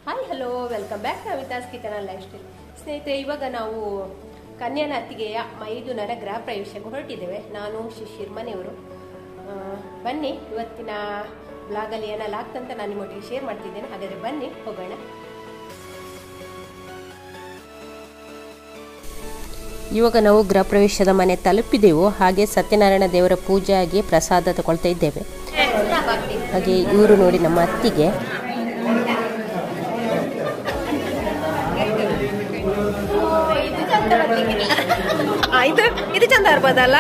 Hi hello welcome back Navitha's kitchen lifestyle ಸ್ನೇಹಿತರೆ ಇವಾಗ ನಾವು ಕನ್ಯಾನ ಅತ್ತಿಗೆಯ ಮೈದುನರ ಗೃಹ ಪ್ರವೇಶಕ್ಕೆ ಹೊರಟಿದ್ದೇವೆ ನಾನು ಶಿಶಿರ್ ಮನೆಯವರು ಆ, ಬನ್ನಿ ಇವತ್ತಿನ ಬ್ಲಾಗಲ್ಲಿ ಏನೆಲ್ಲ ಆಗ್ತಂತ ನಾನು ನಿಮ್ಮೊಟ್ಟಿಗೆ ಶೇರ್ ಮಾಡ್ತಿದ್ದೇನೆ ಹಾಗಾದರೆ ಬನ್ನಿ ಹೋಗೋಣ ಇವಾಗ ನಾವು ಗೃಹ ಪ್ರವೇಶದ ಮನೆ ತಲುಪಿದೆವು ಹಾಗೆ ಸತ್ಯನಾರಾಯಣ ದೇವರ ಪೂಜೆಯಾಗಿ ಪ್ರಸಾದ ತಗೊಳ್ತಾ ಇದ್ದೇವೆ ಹಾಗೆ ಇವರು ನೋಡಿ ನಮ್ಮ ಅತ್ತಿಗೆ ಇದು ಇದು ಚಂದ ಇರ್ಬೋದಲ್ಲ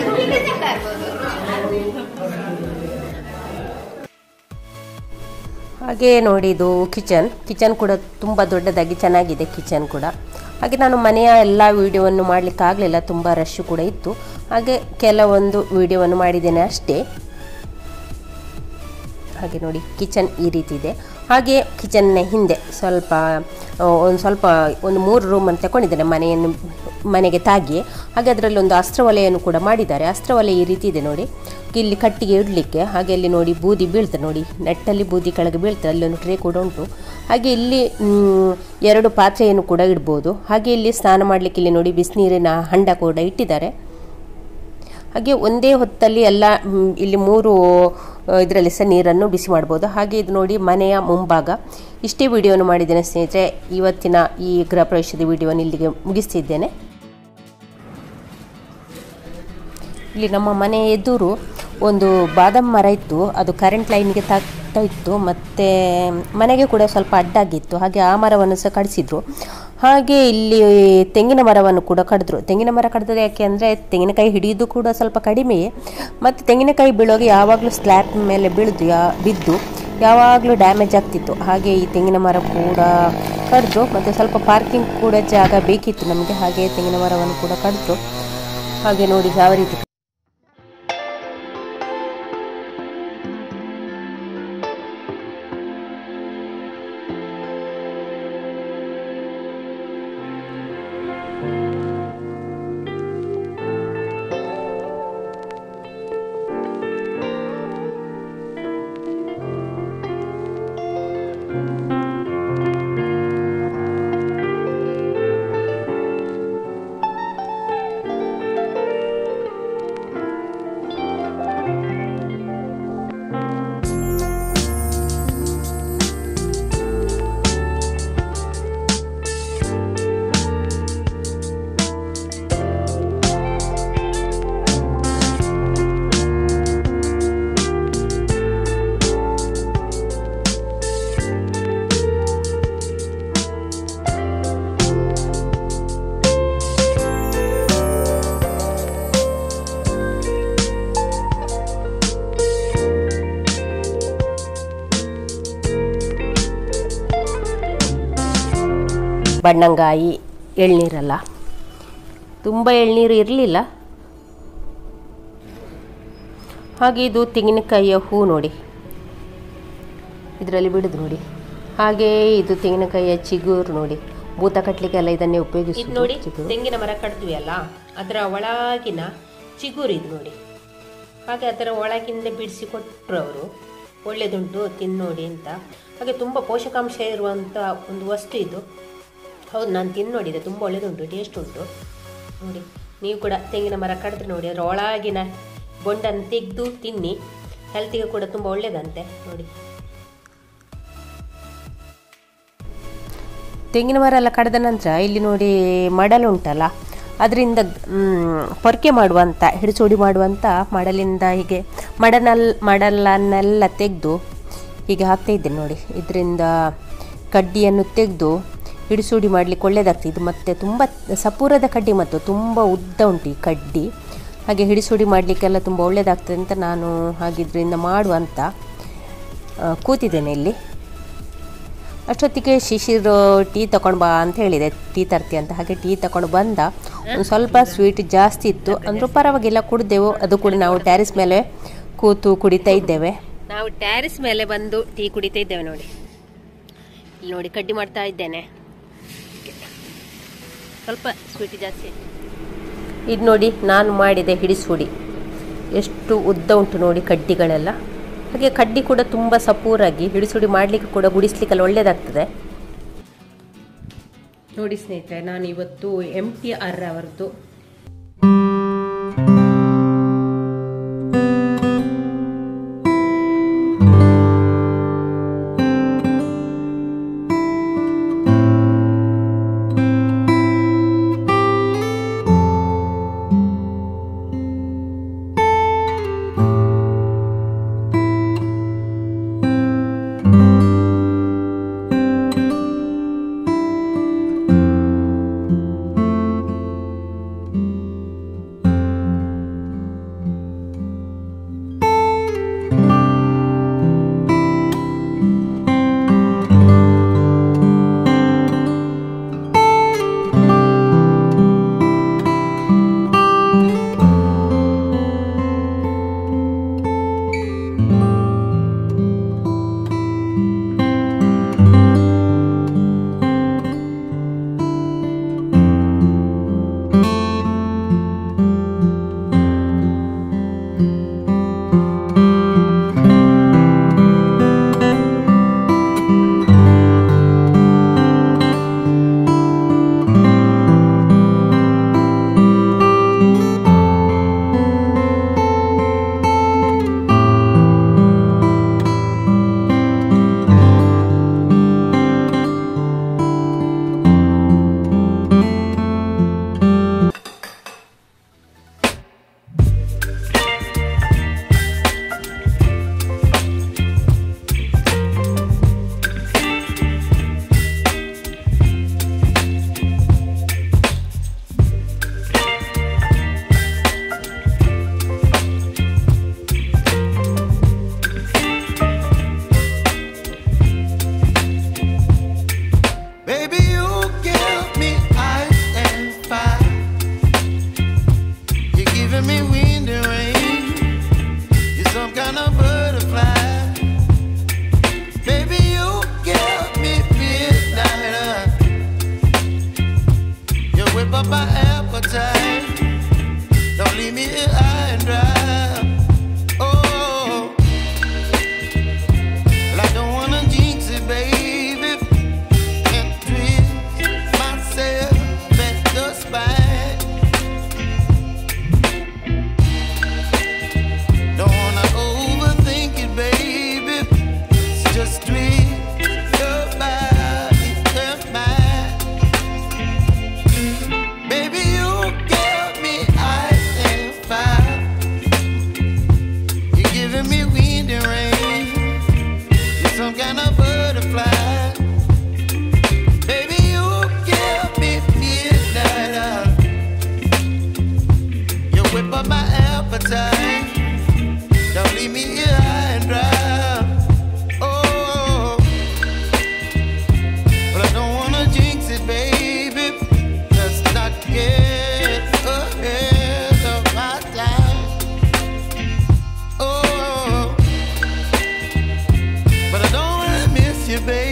ಹಾಗೆ ನೋಡಿ ಇದು ಕಿಚನ್ ಕಿಚನ್ ಕೂಡ ತುಂಬ ದೊಡ್ಡದಾಗಿ ಚೆನ್ನಾಗಿದೆ ಕಿಚನ್ ಕೂಡ ಹಾಗೆ ನಾನು ಮನೆಯ ಎಲ್ಲ ವಿಡಿಯೋವನ್ನು ಮಾಡಲಿಕ್ಕಾಗಲಿಲ್ಲ ತುಂಬ ರಶ್ ಕೂಡ ಇತ್ತು ಹಾಗೆ ಕೆಲವೊಂದು ವಿಡಿಯೋವನ್ನು ಮಾಡಿದ್ದೇನೆ ಅಷ್ಟೇ ಹಾಗೆ ನೋಡಿ ಕಿಚನ್ ಈ ರೀತಿ ಇದೆ ಹಾಗೆ ಕಿಚನ್ನ ಹಿಂದೆ ಸ್ವಲ್ಪ ಒಂದು ಸ್ವಲ್ಪ ಒಂದು ಮೂರು ರೂಮನ್ನು ತಗೊಂಡಿದ್ದೇನೆ ಮನೆಯನ್ನು ಮನೆಗೆ ತಾಗಿ ಹಾಗೆ ಅದರಲ್ಲಿ ಒಂದು ಅಸ್ತ್ರವಲೆಯನ್ನು ಕೂಡ ಮಾಡಿದ್ದಾರೆ ಅಸ್ತ್ರವಲೆ ಈ ರೀತಿ ಇದೆ ನೋಡಿ ಇಲ್ಲಿ ಕಟ್ಟಿಗೆ ಇಡಲಿಕ್ಕೆ ಹಾಗೆ ಅಲ್ಲಿ ನೋಡಿ ಬೂದಿ ಬೀಳ್ತದೆ ನೋಡಿ ನೆಟ್ಟಲ್ಲಿ ಬೂದಿ ಕೆಳಗೆ ಬೀಳ್ತದೆ ಅಲ್ಲಿ ಒಂದು ಟ್ರೇ ಕೂಡ ಉಂಟು ಹಾಗೆ ಇಲ್ಲಿ ಮ್, ಎರಡು ಪಾತ್ರೆಯನ್ನು ಕೂಡ ಇಡ್ಬೋದು ಹಾಗೆ ಇಲ್ಲಿ ಸ್ನಾನ ಮಾಡಲಿಕ್ಕೆ ಇಲ್ಲಿ ನೋಡಿ ಬಿಸಿನೀರಿನ ಹಂಡ ಕೂಡ ಇಟ್ಟಿದ್ದಾರೆ ಹಾಗೆ ಒಂದೇ ಹೊತ್ತಲ್ಲಿ ಎಲ್ಲ ಮ್, ಇಲ್ಲಿ ಮೂರು ಇದರಲ್ಲಿ ಸಹ ನೀರನ್ನು ಬಿಸಿ ಮಾಡ್ಬೋದು ಹಾಗೆ ಇದು ನೋಡಿ ಮನೆಯ ಮುಂಭಾಗ ಇಷ್ಟೇ ವಿಡಿಯೋನು ಮಾಡಿದ್ದೇನೆ ಸ್ನೇಹಿತರೆ ಇವತ್ತಿನ ಈ ಗೃಹ ಪ್ರವೇಶದ ವಿಡಿಯೋನ ಇಲ್ಲಿಗೆ ಮುಗಿಸ್ತಿದ್ದೇನೆ ಇಲ್ಲಿ ನಮ್ಮ ಮನೆ ಎದುರು ಒಂದು ಬಾದಾಮ್ ಮರ ಇತ್ತು ಅದು ಕರೆಂಟ್ ಲೈನ್ಗೆ ತಾಗ್ತಾ ಇತ್ತು ಮತ್ತು ಮನೆಗೆ ಕೂಡ ಸ್ವಲ್ಪ ಅಡ್ಡಾಗಿತ್ತು ಹಾಗೆ ಆ ಮರವನ್ನು ಸಹ ಕಡಿಸಿದ್ರು ಹಾಗೆ ಇಲ್ಲಿ ತೆಂಗಿನ ಮರವನ್ನು ಕೂಡ ಕಡಿದ್ರು ತೆಂಗಿನ ಮರ ಕಡ್ದದ್ದು ಯಾಕೆ ಅಂದರೆ ತೆಂಗಿನಕಾಯಿ ಹಿಡಿಯೋದು ಕೂಡ ಸ್ವಲ್ಪ ಕಡಿಮೆಯೇ ಮತ್ತು ತೆಂಗಿನಕಾಯಿ ಬೀಳುವಾಗ ಯಾವಾಗಲೂ ಸ್ಲ್ಯಾಬ್ ಮೇಲೆ ಬೀಳುದು ಯಾ ಬಿದ್ದು ಯಾವಾಗಲೂ ಡ್ಯಾಮೇಜ್ ಆಗ್ತಿತ್ತು ಹಾಗೆ ಈ ತೆಂಗಿನ ಮರ ಕೂಡ ಕಡಿದ್ರು ಮತ್ತು ಸ್ವಲ್ಪ ಪಾರ್ಕಿಂಗ್ ಕೂಡ ಜಾಗ ಬೇಕಿತ್ತು ನಮಗೆ ಹಾಗೆ ತೆಂಗಿನ ಮರವನ್ನು ಕೂಡ ಕಡಿದ್ರು ಹಾಗೆ ನೋಡಿ ಯಾವ ರೀತಿ ಬಣ್ಣಂಗಾಯಿ ಎಳ್ನೀರಲ್ಲ ತುಂಬ ಎಳ್ನೀರು ಇರಲಿಲ್ಲ ಹಾಗೆ ಇದು ತೆಂಗಿನಕಾಯಿಯ ಹೂ ನೋಡಿ ಇದರಲ್ಲಿ ಬಿಡುದು ನೋಡಿ ಹಾಗೆ ಇದು ತೆಂಗಿನಕಾಯಿಯ ಚಿಗುರು ನೋಡಿ ಭೂತ ಕಟ್ಟಲಿಕ್ಕೆಲ್ಲ ಇದನ್ನೇ ಉಪಯೋಗಿಸಿ ನೋಡಿ ತೆಂಗಿನ ಮರ ಕಡ್ದ್ವಿ ಅಲ್ಲ ಅದರ ಒಳಗಿನ ಚಿಗುರು ಇದು ನೋಡಿ ಹಾಗೆ ಅದರ ಒಳಗಿಂದ ಬಿಡಿಸಿ ಕೊಟ್ಟರು ಅವರು ಒಳ್ಳೆದುಂಟು ತಿನ್ನೋಡಿ ಅಂತ ಹಾಗೆ ತುಂಬ ಪೋಷಕಾಂಶ ಇರುವಂಥ ಒಂದು ವಸ್ತು ಇದು ಹೌದು ನಾನು ತಿಂದು ನೋಡಿದೆ ತುಂಬ ಒಳ್ಳೆದುಂಟು ಟೇಸ್ಟ್ ಉಂಟು ನೋಡಿ ನೀವು ಕೂಡ ತೆಂಗಿನ ಮರ ಕಡಿದ್ರೆ ನೋಡಿ ಅದರ ಒಳಗಿನ ಬೊಂಡನ್ನು ತೆಗೆದು ತಿನ್ನಿ ಹೆಲ್ತಿಗೆ ಕೂಡ ತುಂಬ ಒಳ್ಳೆಯದಂತೆ ನೋಡಿ ತೆಂಗಿನ ಮರ ಎಲ್ಲ ಕಡಿದ ನಂತರ ಇಲ್ಲಿ ನೋಡಿ ಮಡಲು ಉಂಟಲ್ಲ ಅದರಿಂದ ಪೊರ್ಕೆ ಮಾಡುವಂಥ ಹಿಡಿಸೋಡಿ ಮಾಡುವಂಥ ಮಡಲಿಂದ ಹೀಗೆ ಮಡನಲ್ ಮಡಲನ್ನೆಲ್ಲ ತೆಗೆದು ಹೀಗೆ ಹಾಕ್ತಾ ಇದ್ದೇನೆ ನೋಡಿ ಇದರಿಂದ ಕಡ್ಡಿಯನ್ನು ತೆಗೆದು ಹಿಡಿಸೋಡಿ ಮಾಡಲಿಕ್ಕೆ ಒಳ್ಳೆಯದಾಗ್ತದೆ ಇದು ಮತ್ತು ತುಂಬ ಸಪೂರದ ಕಡ್ಡಿ ಮತ್ತು ತುಂಬ ಉದ್ದ ಉಂಟು ಈ ಕಡ್ಡಿ ಹಾಗೆ ಹಿಡಿಸೋಡಿ ಮಾಡಲಿಕ್ಕೆಲ್ಲ ತುಂಬ ಒಳ್ಳೆಯದಾಗ್ತದೆ ಅಂತ ನಾನು ಹಾಗಿದ್ರಿಂದ ಮಾಡುವಂತ ಆ, ಕೂತಿದ್ದೇನೆ ಇಲ್ಲಿ ಅಷ್ಟೊತ್ತಿಗೆ ಶಿಶಿರ್ ಟೀ ತಗೊಂಡು ಬಾ ಅಂತ ಹೇಳಿದೆ ಟೀ ತರ್ತಿ ಅಂತ ಹಾಗೆ ಟೀ ತಗೊಂಡು ಬಂದ ಒಂದು ಸ್ವಲ್ಪ ಸ್ವೀಟ್ ಜಾಸ್ತಿ ಇತ್ತು ಅಂದರೂ ಪರವಾಗಿಲ್ಲ ಕುಡಿದೆವು ಅದು ಕೂಡ ನಾವು ಟ್ಯಾರಿಸ್ ಮೇಲೆ ಕೂತು ಕುಡಿತಾ ಇದ್ದೇವೆ ನಾವು ಟ್ಯಾರಿಸ್ ಮೇಲೆ ಬಂದು ಟೀ ಕುಡಿತಾ ಇದ್ದೇವೆ ನೋಡಿ ಇಲ್ಲಿ ನೋಡಿ ಕಡ್ಡಿ ಮಾಡ್ತಾ ಇದ್ದೇನೆ ಸ್ವಲ್ಪ ಸ್ವೀಟ್ ಜಾಸ್ತಿ ಇದು ನೋಡಿ ನಾನು ಮಾಡಿದೆ ಹಿಡಿಸುಡಿ ಎಷ್ಟು ಉದ್ದ ಉಂಟು ನೋಡಿ ಕಡ್ಡಿಗಳೆಲ್ಲ ಹಾಗೆ ಕಡ್ಡಿ ಕೂಡ ತುಂಬ ಸಪೂರಾಗಿ ಹಿಡಿಸುಡಿ ಮಾಡಲಿಕ್ಕೆ ಕೂಡ ಗುಡಿಸ್ಲಿಕ್ಕೆಲ್ಲ ಒಳ್ಳೆಯದಾಗ್ತದೆ ನೋಡಿ ಸ್ನೇಹಿತರೆ ನಾನು ಇವತ್ತು ಎಂ ಟಿ ಆರ್ ಅವರದ್ದು Baby, you give me ice and fire. You're giving me wind and rain. You're some kind of butterfly. Baby, you give me midnight. You whip up my appetite. Don't leave me here high and dry. Oh, well, I don't wanna jinx it, baby and twist myself at the spine. Don't wanna overthink it, baby. It's just twist your body and mine. Baby, you give me ice and fire. You're giving me wind and rain. You're some kind of butterfly. Baby, you give me midnight oil. You whip up my appetite. Don't leave me here high and dry. Oh, but I don't wanna jinx it, baby. Let's not get ahead of my time. Oh, but I don't wanna miss you, baby.